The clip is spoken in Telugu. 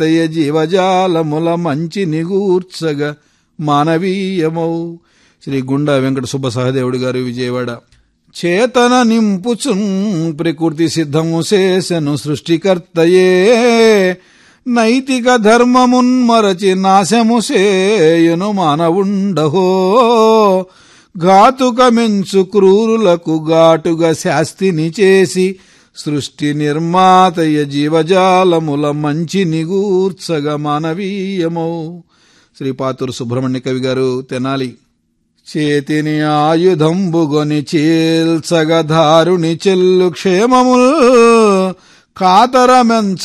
సృష్టికర్తయ జీవజాలముల మంచి నిగూర్చగ మానవీయమౌ శ్రీ గుండా వెంకట సుబ్బ సహదేవుడి గారు విజయవాడ చేతన నింపుచున్ ప్రకృతి సిద్ధము చేసెను సృష్టికర్తయే నైతిక ధర్మమున్ మరచి నాశము సేయును మానవుండహో ఘాతుకమెంచు క్రూరులకు ఘాటుగా శాస్తిని చేసి సృష్టి నిర్మాతయ జీవజాలముల మంచి నిగూర్చగ మానవీయమౌ శ్రీపాతూరు సుబ్రహ్మణ్య కవి గారు తెనాలి చేతిని ఆయుధంబుగొని చీల్చగ ధారుని చెల్లు క్షేమముల్ కాతరమెంచ